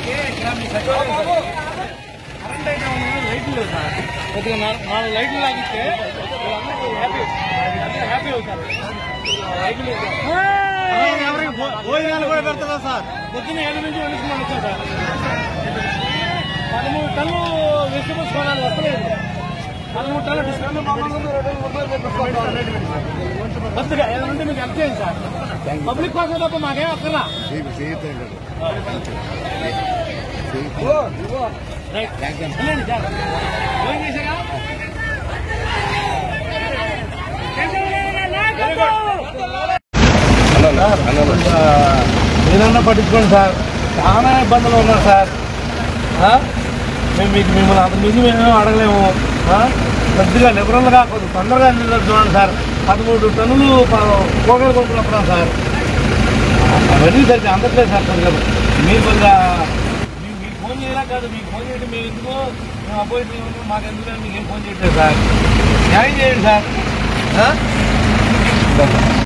ఇక్కడ మీ సచివాలయం sir. Current అయితే ఉంది, లైట్లు లేవు సార్ కొద్దిగా నా- నాలుగు లైట్లు లాగిస్తే వీళ్ళందరూ హ్యాపీ వీళ్ళందరూ హ్యాపీ అవుతారు లైట్లు లేవు సార్. అలాగే ఎవరికి భో- భోజనాలు కూడా పెడతారా సార్ పొద్దున్న ఏడు నుంచి వండుకుని వచ్చాం సార్ పదమూడు టన్ను వెజిటబుల్స్ కొనాలి వస్తలేదు పదమూడు టన్ను డిస్కౌంట్ కొద్దిగా ఏదైనా ఉంటే మీకు హెల్ప్ చేయండి సార్ పబ్లిక్ కోసం తప్ప మాకేం అక్కర్లా రైట్. వెళ్ళండి సార్. ఫోన్ చేశారా? మీరన్నా పట్టించుకోండి సార్ చాలా ఇబ్బందులు ఉన్నారు సార్ ఆ? మేము మీకు మిమ్మల్ని అంత మించి మేమేమో అడగలేము ఆ? కొద్దిగా లిబరల్గా కొద్దిగా తొందరగా నిలబడి చూడండి సార్ పదమూడు టన్నులు పోగలు కొనుక్కున్నప్పుడు సార్ అవన్నీ సరిగ్గా అందట్లేదు సార్ కొద్దిగా మీరు కొద్దిగా మీ- మీకు ఫోన్ చేయరా కాదు మీకు ఫోన్ చేయడం మేము ఎందుకు మేము అపోజిట్ మాకు ఎందుకు మీకు ఏం ఫోన్ చేయట్లేదు సార్ న్యాయం చేయండి సార్ ఆ?